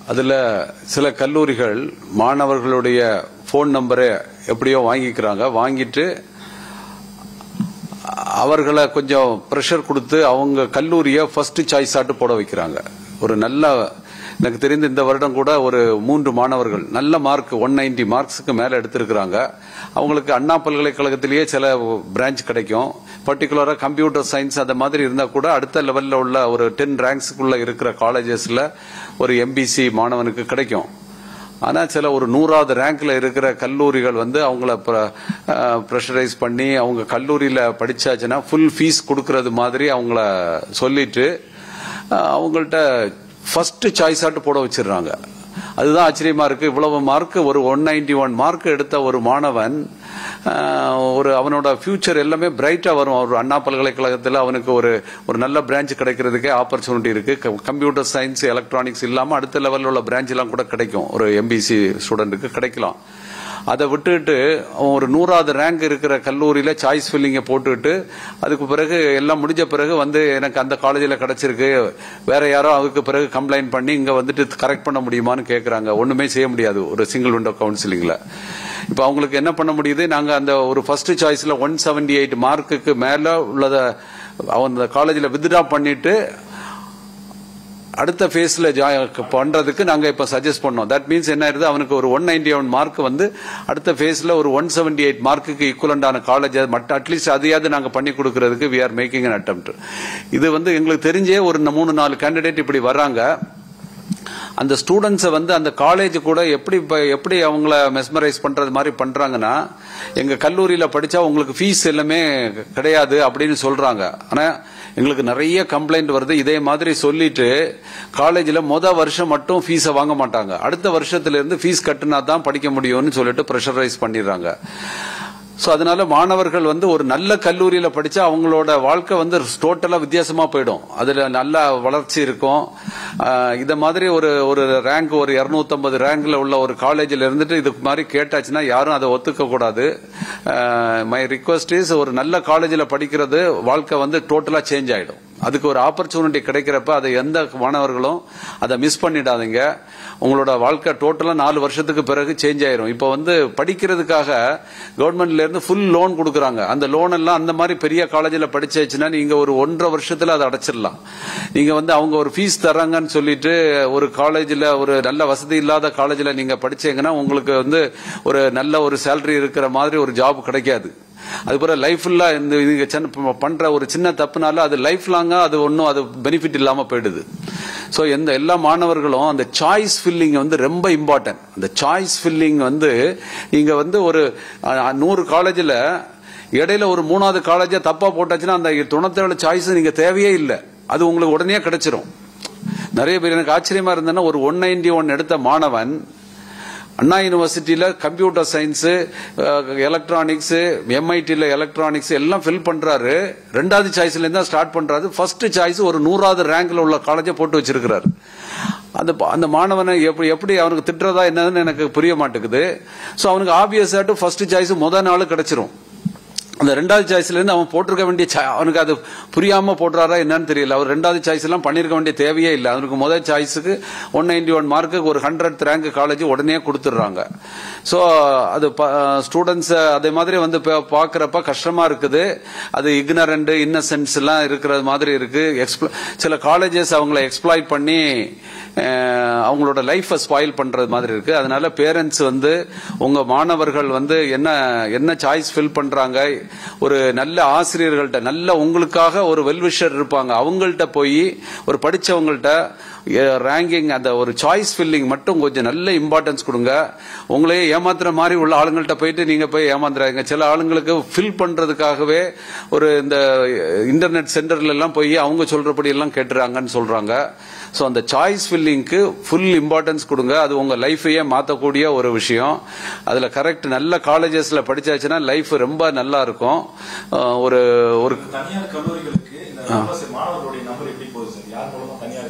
அதுல சில கல்லூரிகள் மாணவர்களுடைய ஃபோன் நம்பரை எப்படியோ வாங்கிக்கிறாங்க வாங்கிட்டு அவர்களை கொஞ்சம் ப்ரெஷர் கொடுத்து அவங்க கல்லூரியை ஃபர்ஸ்ட் சாய்ஸ் ஆட்டு போட வைக்கிறாங்க ஒரு நல்ல எனக்கு தெரிந்து இந்த வருடம் கூட ஒரு மூன்று மாணவர்கள் நல்ல மார்க் ஒன் நைன்டி மார்க்ஸுக்கு மேல எடுத்திருக்கிறாங்க அவங்களுக்கு அண்ணா பல்கலைக்கழகத்திலேயே சில பிரான்ச் கிடைக்கும் பர்டிகுலரா கம்ப்யூட்டர் சயின்ஸ் அந்த மாதிரி இருந்தா கூட அடுத்த லெவல்ல உள்ள ஒரு டென் ரேங்க்ஸுக்குள்ள இருக்கிற காலேஜஸ்ல ஒரு எம்பிசி மாணவனுக்கு கிடைக்கும் ஆனா சில ஒரு நூறாவது ரேங்க்ல இருக்கிற கல்லூரிகள் வந்து அவங்கள ப்ரெஷரைஸ் பண்ணி அவங்க கல்லூரியில படிச்சாச்சுன்னா ஃபுல் ஃபீஸ் கொடுக்கறது மாதிரி அவங்கள சொல்லிட்டு அஹ், அவங்கள்ட்ட ஃபர்ஸ்ட் சாய்ஸ் ஆட்டு போட வச்சிடுறாங்க அதுதான் ஆச்சரியமா இருக்கு இவ்வளவு மார்க் ஒரு ஒன் நைன்டி ஒன் மார்க் எடுத்த ஒரு மாணவன் அஹ், ஒரு அவனோட ஃபியூச்சர் எல்லாமே பிரைட்டா வரும் ஒரு அண்ணா பல்கலைக்கழகத்தில் அவனுக்கு ஒரு ஒரு நல்ல பிரான்ச் கிடைக்கிறதுக்கே ஆப்பர்ச்சுனிட்டி இருக்கு கம்ப்யூட்டர் சயின்ஸ் எலக்ட்ரானிக்ஸ் இல்லாம அடுத்த லெவலில் உள்ள பிரான்ச் எல்லாம் கூட கிடைக்கும் ஒரு எம்பிசி ஸ்டூடெண்ட்டுக்கு கிடைக்கலாம் அதை விட்டுட்டு அவன் ஒரு நூறாவது ரேங்க் இருக்கிற கல்லூரியில சாய்ஸ் ஃபில்லிங்கை போட்டுட்டு அதுக்கு பிறகு எல்லாம் முடிஞ்ச பிறகு வந்து எனக்கு அந்த காலேஜில் கிடைச்சிருக்கு வேற யாரோ அதுக்கு பிறகு கம்ப்ளைண்ட் பண்ணி இங்க வந்துட்டு கரெக்ட் பண்ண முடியுமான்னு கேட்கறாங்க ஒண்ணுமே செய்ய முடியாது ஒரு சிங்கிள் விண்டோ கவுன்சிலிங்ல இப்போ அவங்களுக்கு என்ன பண்ண முடியுது நாங்க அந்த ஒரு ஃபர்ஸ்ட் சாய்ஸ்ல ஒன் செவன்டி எயிட் மார்க்குக்கு மேல உள்ளத அவன் அந்த காலேஜில் வித்ட்ரா பண்ணிட்டு அடுத்த ஃபேஸ்ல பண்றதுக்கு நாங்க இப்ப சஜஸ்ட் பண்ணோம் தட் மீன்ஸ் என்ன ஆயிருது அவனுக்கு ஒரு ஒன் நைன்டி ஒன் மார்க் வந்து அடுத்த ஃபேஸ்ல ஒரு ஒன் செவன்டி எயிட் மார்க்குக்கு ஈக்குவலண்டான காலேஜ் மட்டும் அட்லீஸ்ட் அதையாவது நாங்க பண்ணி கொடுக்கறதுக்கு we are making an attempt இது வந்து எங்களுக்கு தெரிஞ்சே ஒரு மூணு நாலு கேண்டிடேட் இப்படி வர்றாங்க அந்த ஸ்டூடெண்ட்ஸை வந்து அந்த காலேஜ் கூட எப்படி இப்ப- எப்படி அவங்கள மெஸ்மரைஸ் பண்றது மாதிரி பண்றாங்கன்னா எங்க கல்லூரியில படிச்சா உங்களுக்கு ஃபீஸ் எல்லாமே கிடையாது அப்படின்னு சொல்றாங்க ஆனா எங்களுக்கு நிறைய கம்ப்ளைண்ட் வருது இதே மாதிரி சொல்லிட்டு காலேஜில் மொத வருஷம் மட்டும் ஃபீஸை வாங்க மாட்டாங்க அடுத்த வருஷத்துல இருந்து ஃபீஸ் கட்டினா தான் படிக்க முடியும்னு சொல்லிட்டு ப்ரெஷரைஸ் பண்ணிடுறாங்க ஸோ அதனால மாணவர்கள் வந்து ஒரு நல்ல கல்லூரியில படிச்சா அவங்களோட வாழ்க்கை வந்து டோட்டலா வித்தியாசமா போயிடும் அதுல நல்ல வளர்ச்சி இருக்கும் ஆஹ் இத மாதிரி ஒரு ஒரு ரேங்க் ஒரு 250 ரேங்க்ல உள்ள ஒரு காலேஜில் இருந்துட்டு இது மாதிரி கேட்டாச்சுன்னா யாரும் அதை ஒத்துக்க கூடாது மை ரிக்வஸ்ட் இஸ் ஒரு நல்ல காலேஜில் படிக்கிறது வாழ்க்கை வந்து டோட்டலா சேஞ்ச் ஆயிடும் அதுக்கு ஒரு ஆப்பர்ச்சுனிட்டி கிடைக்கிறப்ப அதை எந்த மாணவர்களும் அதை மிஸ் பண்ணிடாதீங்க உங்களோட வாழ்க்கை டோட்டலா நாலு வருஷத்துக்கு பிறகு சேஞ்ச் ஆயிரும் இப்போ வந்து படிக்கிறதுக்காக கவர்மெண்ட்ல இருந்து ஃபுல் லோன் கொடுக்குறாங்க அந்த லோன் எல்லாம் அந்த மாதிரி பெரிய காலேஜில் படிச்சாச்சுன்னா நீங்க ஒரு ஒன்றரை வருஷத்துல அதை அடைச்சிடலாம் நீங்க வந்து அவங்க ஒரு ஃபீஸ் தராங்கன்னு சொல்லிட்டு ஒரு காலேஜில் ஒரு நல்ல வசதி இல்லாத காலேஜில் நீங்க படிச்சீங்கன்னா உங்களுக்கு வந்து ஒரு நல்ல ஒரு சேலரி இருக்கிற மாதிரி ஒரு ஜாப் கிடைக்காது அது போல லைஃப் ஃபுல்லா இந்த நீங்க சின்ன- பண்ற ஒரு சின்ன தப்புனால அது லைஃப் லாங்கா அது ஒன்றும் அது பெனிஃபிட் இல்லாம போயிடுது ஸோ எந்த எல்லா மாணவர்களும் அந்த சாய்ஸ் ஃபில்லிங் வந்து ரொம்ப இம்பார்ட்டன்ட் அந்த சாய்ஸ் ஃபில்லிங் வந்து நீங்க வந்து ஒரு அஹ், நூறு காலேஜில் இடையில ஒரு மூணாவது காலேஜை தப்பா போட்டாச்சுன்னா அந்த தொண்ணூத்தேழு சாய்ஸ் நீங்க தேவையே இல்லை அது உங்களுக்கு உடனே கிடைச்சிரும் நிறைய பேர் எனக்கு ஆச்சரியமா இருந்ததுன்னா ஒரு ஒன் நைன்டி ஒன் எடுத்த மாணவன் அண்ணா யூனிவர்சிட்டியில கம்ப்யூட்டர் சயின்ஸ் எலக்ட்ரானிக்ஸ் எம்ஐடியில் எலக்ட்ரானிக்ஸ் எல்லாம் ஃபில் பண்றாரு ரெண்டாவது சாய்ஸ்ல இருந்தா ஸ்டார்ட் பண்றாரு ஃபர்ஸ்ட் சாய்ஸ் ஒரு நூறாவது ரேங்க்ல உள்ள காலேஜை போட்டு வச்சிருக்கிறாரு அந்த அந்த மாணவனை எப்படி எப்படி அவனுக்கு திட்டுறதா என்னன்னு எனக்கு புரிய மாட்டேங்குது ஸோ அவனுக்கு ஆப்வியஸாட்டு ஃபர்ஸ்ட் சாய்ஸ் முத நாள் கிடைச்சிரும் அந்த ரெண்டாவது சாய்ஸ்ல இருந்து அவன் போட்டிருக்க வேண்டிய cha- அவனுக்கு அது புரியாம போடுறாரா என்னன்னு தெரியல அவர் ரெண்டாவது சாய்ஸ் எல்லாம் பண்ணிருக்க வேண்டிய தேவையே இல்லை அவனுக்கு முதல் சாய்ஸுக்கு ஒன் நைன்டி ஒன் மார்க்குக்கு ஒரு ஹண்ட்ரட் ரேங்க் காலேஜ் உடனே கொடுத்துடுறாங்க ஸோ அது ஸ்டூடெண்ட்ஸ் அதே மாதிரி வந்து பா- பார்க்கறப்ப கஷ்டமா இருக்குது அது இக்னரண்ட் இன்னசென்ஸ் எல்லாம் இருக்கிற மாதிரி இருக்கு Explo- சில காலேஜஸ் அவங்கள எக்ஸ்ப்ளாய்ட் பண்ணி அஹ், அவங்களோட லைஃபை ஸ்பாயில் பண்றது மாதிரி இருக்கு அதனால பேரண்ட்ஸ் வந்து உங்க மாணவர்கள் வந்து என்ன என்ன சாய்ஸ் ஃபில் பண்றாங்க ஒரு நல்ல ஆசிரியர்கள்ட்ட நல்ல உங்களுக்காக ஒரு வெல்விஷர் இருப்பாங்க அவங்கள்ட்ட போய் ஒரு படிச்சவங்கள்ட்ட ரேங்கிங் அந்த ஒரு சாய்ஸ் ஃபில்லிங் மட்டும் கொஞ்சம் நல்ல இம்பார்ட்டன்ஸ் கொடுங்க உங்களையே ஏமாத்துற மாதிரி உள்ள ஆளுங்கள்ட்ட போயிட்டு நீங்க போய் ஏமாந்துறாங்க சில ஆளுங்களுக்கு ஃபில் பண்றதுக்காகவே ஒரு இந்த இன்டர்நெட் சென்டர்ல எல்லாம் போய் அவங்க சொல்றபடி எல்லாம் கேட்டுறாங்கன்னு சொல்றாங்க ஸோ அந்த சாய்ஸ் ஃபில்லிங்க்கு ஃபுல் இம்பார்ட்டன்ஸ் கொடுங்க அது உங்க லைஃபையே மாற்றக்கூடிய ஒரு விஷயம் அதுல கரெக்ட் நல்ல காலேஜஸ்ல படிச்சாச்சுன்னா லைஃப் ரொம்ப நல்லா இருக்கும் அஹ் ஒரு ஒரு தனியார் கல்லூரிகளுக்கு இந்த நம்பர்ஸ் மாணவர்களுடைய நம்பர் எப்படி போகுது சார் யார் மூலமா தனியார்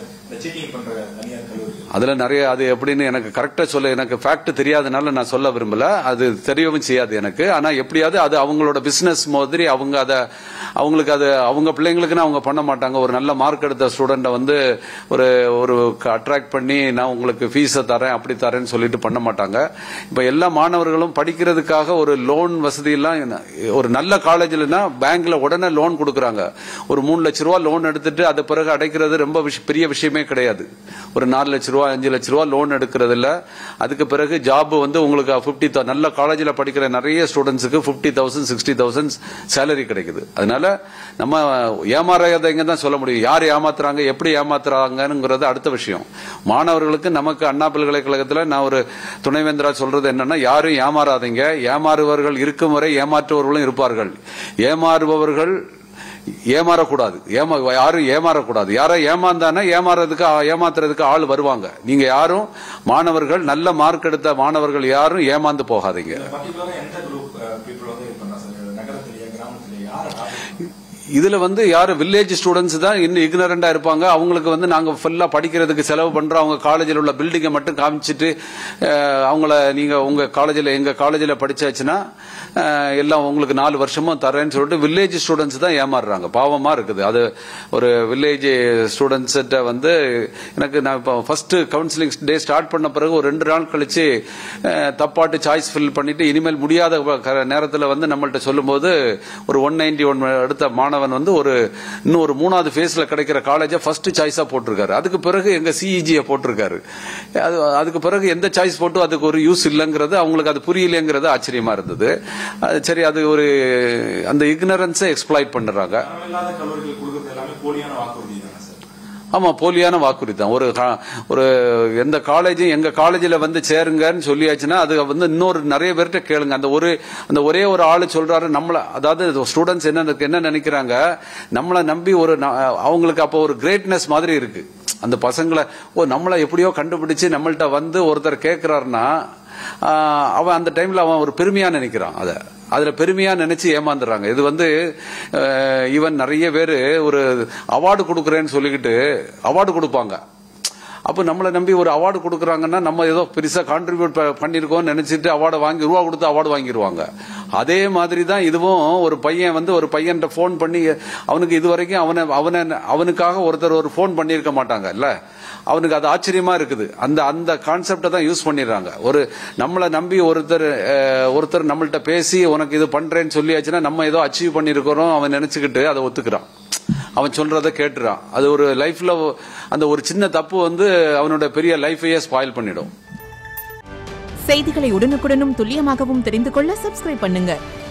இந்த சீட்டிங் பண்ற தனியார் கல்லூரி அதுல நிறைய அது எப்படின்னு எனக்கு கரெக்டா சொல்ல எனக்கு ஃபேக்ட் தெரியாதனால நான் சொல்ல விரும்பல அது தெரியவும் செய்யாது எனக்கு ஆனா எப்படியாவது அது அவங்களோட பிசினஸ் மாதிரி அவங்க அதை அவங்களுக்கு அது அவங்க பிள்ளைங்களுக்குன்னு அவங்க பண்ண மாட்டாங்க ஒரு நல்ல மார்க் எடுத்த ஸ்டூடெண்ட்டை வந்து ஒரு ஒரு அட்ராக்ட் பண்ணி நான் உங்களுக்கு ஃபீஸை தரேன் அப்படி தரேன்னு சொல்லிட்டு பண்ண மாட்டாங்க இப்ப எல்லா மாணவர்களும் படிக்கிறதுக்காக ஒரு லோன் வசதி எல்லாம் என்ன- ஒரு நல்ல காலேஜ்லனா பேங்க்ல உடனே லோன் கொடுக்குறாங்க ஒரு மூணு லட்ச ரூபா லோன் எடுத்துட்டு அது பிறகு அடைக்கிறது ரொம்ப விஷ- பெரிய விஷயமே கிடையாது ஒரு நாலு லட்ச ரூபா அஞ்சு லட்ச ரூபா லோன் எடுக்கிறது இல்ல அதுக்கு பிறகு ஜாப் வந்து உங்களுக்கு பிப்டி நல்ல காலேஜில் படிக்கிற நிறைய ஸ்டூடெண்ட்ஸுக்கு fifty thousand sixty thousand salary கிடைக்குது அதனால நம்ம ஏமாறாதவங்க தான் சொல்ல முடியும் யார் ஏமாத்துறாங்க எப்படி ஏமாத்துறாங்கங்கிறது அடுத்த விஷயம் மாணவர்களுக்கு நமக்கு அண்ணா பல்கலைக்கழகத்தில் நான் ஒரு துணைவேந்தரா சொல்றது என்னன்னா யாரும் ஏமாறாதீங்க ஏமாறுபவர்கள் இருக்கும் வரை ஏமாற்றுபவர்களும் இருப்பார்கள் ஏமாறுபவர்கள் ஏமாறக்கூடாது ஏமா யாரும் ஏமாறக்கூடாது யாரோ ஏமாந்தானே ஏமாறதுக்கு ஏமாத்துறதுக்கு ஆள் வருவாங்க நீங்க யாரும் மாணவர்கள் நல்ல மார்க் எடுத்த மாணவர்கள் யாரும் ஏமாந்து போகாதீங்க பர்டிகுலரா எந்த குரூப் பீப்புள் வந்து இது பண்ணா சார் நகரத்திலேயே கிராமத்திலேயே யாரை target இதுல வந்து யாரு வில்லேஜ் ஸ்டூடெண்ட்ஸ் தான் இன்னும் இக்னரண்டா இருப்பாங்க அவங்களுக்கு வந்து நாங்க ஃபுல்லா படிக்கிறதுக்கு செலவு பண்றோம் அவங்க காலேஜில் உள்ள பில்டிங்கை மட்டும் காமிச்சிட்டு அஹ், அவங்கள நீங்க உங்க காலேஜில் எங்க காலேஜில் படிச்சாச்சுன்னா அஹ், எல்லாம் உங்களுக்கு நாலு வருஷமும் தரேன்னு சொல்லிட்டு வில்லேஜ் ஸ்டூடெண்ட்ஸ் தான் ஏமாறுறாங்க பாவமா இருக்குது அது ஒரு வில்லேஜ் ஸ்டூடெண்ட்ஸ்கிட்ட வந்து எனக்கு நான் இப்போ ஃபர்ஸ்ட் கவுன்சிலிங் டே ஸ்டார்ட் பண்ண பிறகு ஒரு ரெண்டு நாள் கழிச்சு அஹ், தப்பாட்டு சாய்ஸ் ஃபில் பண்ணிட்டு இனிமேல் முடியாத க- நேரத்துல வந்து நம்மள்ட்ட சொல்லும்போது ஒரு ஒன் நைன்டி ஒன் எடுத்த மாணவன் வந்து ஒரு இன்னும் ஒரு மூணாவது ஃபேஸ்ல கிடைக்கிற காலேஜை ஃபர்ஸ்ட் சாய்ஸா போட்டிருக்காரு அதுக்கு பிறகு எங்க சிஇஜியை போட்டிருக்காரு அது அதுக்கு பிறகு எந்த சாய்ஸ் போட்டும் அதுக்கு ஒரு யூஸ் இல்லைங்கிறது அவங்களுக்கு அது புரியலைங்கிறது ஆச்சரியமா இருந்தது அது சரி அது ஒரு அந்த இக்னரன்ஸை எக்ஸ்ப்ளாய்ட் பண்ணுறாங்க தரம் இல்லாத கல்லூரிகள் கொடுக்கறது எல்லாமே போலியான வாக்குறுதி தானே சார் ஆமா போலியான வாக்குறுதி தான் ஒரு கா- ஒரு எந்த காலேஜும் எங்க காலேஜில் வந்து சேருங்கன்னு சொல்லியாச்சுன்னா அது வந்து இன்னொரு நிறைய பேர்கிட்ட கேளுங்க அந்த ஒரு அந்த ஒரே ஒரு ஆளு சொல்றாரு நம்மள அதாவது ஸ்டூடெண்ட்ஸ் என்ன என்ன நினைக்கிறாங்க நம்மளை நம்பி ஒரு ந- அவங்களுக்கு அப்போ ஒரு கிரேட்னஸ் மாதிரி இருக்கு அந்த பசங்களை ஓ நம்மளை எப்படியோ கண்டுபிடிச்சு நம்மள்ட்ட வந்து ஒருத்தர் கேட்கிறாருன்னா ஆஹ், அவன் அந்த டைம்ல அவன் ஒரு பெருமையா நினைக்கிறான் அதை அதுல பெருமையா நினைச்சு ஏமாந்துடுறாங்க இது வந்து ஈவன் நிறைய பேர் ஒரு அவார்டு கொடுக்குறேன்னு சொல்லிக்கிட்டு அவார்டு கொடுப்பாங்க அப்போ நம்மளை நம்பி ஒரு அவார்டு கொடுக்குறாங்கன்னா நம்ம ஏதோ பெருசா கான்ட்ரிபியூட் பண்ணியிருக்கோம்னு நினைச்சிட்டு அவார்டை வாங்கி ரூபா கொடுத்து அவார்டு வாங்கிடுவாங்க அதே மாதிரி தான் இதுவும் ஒரு பையன் வந்து ஒரு பையன்கிட்ட ஃபோன் பண்ணி அவனுக்கு இது வரைக்கும் அவனை அவனை அவனுக்காக ஒருத்தர் ஒரு ஃபோன் பண்ணியிருக்க மாட்டாங்க இல்ல அவனுக்கு அது ஆச்சரியமா இருக்குது அந்த அந்த கான்செப்டை தான் யூஸ் பண்ணிடுறாங்க ஒரு நம்மளை நம்பி ஒருத்தர் அஹ், ஒருத்தர் நம்மள்ட்ட பேசி உனக்கு இது பண்றேன்னு சொல்லியாச்சுன்னா நம்ம ஏதோ அச்சீவ் பண்ணியிருக்கிறோம் அவன் நினைச்சுக்கிட்டு அதை ஒத்துக்கிறான் அவன் சொல்றத கேட்டுறான் அது ஒரு லைஃப்ல அந்த ஒரு சின்ன தப்பு வந்து அவனோட பெரிய லைஃபையே ஸ்பாயில் பண்ணிடும் செய்திகளை உடனுக்குடனும் துல்லியமாகவும் தெரிந்து கொள்ள சப்ஸ்கிரைப் பண்ணுங்க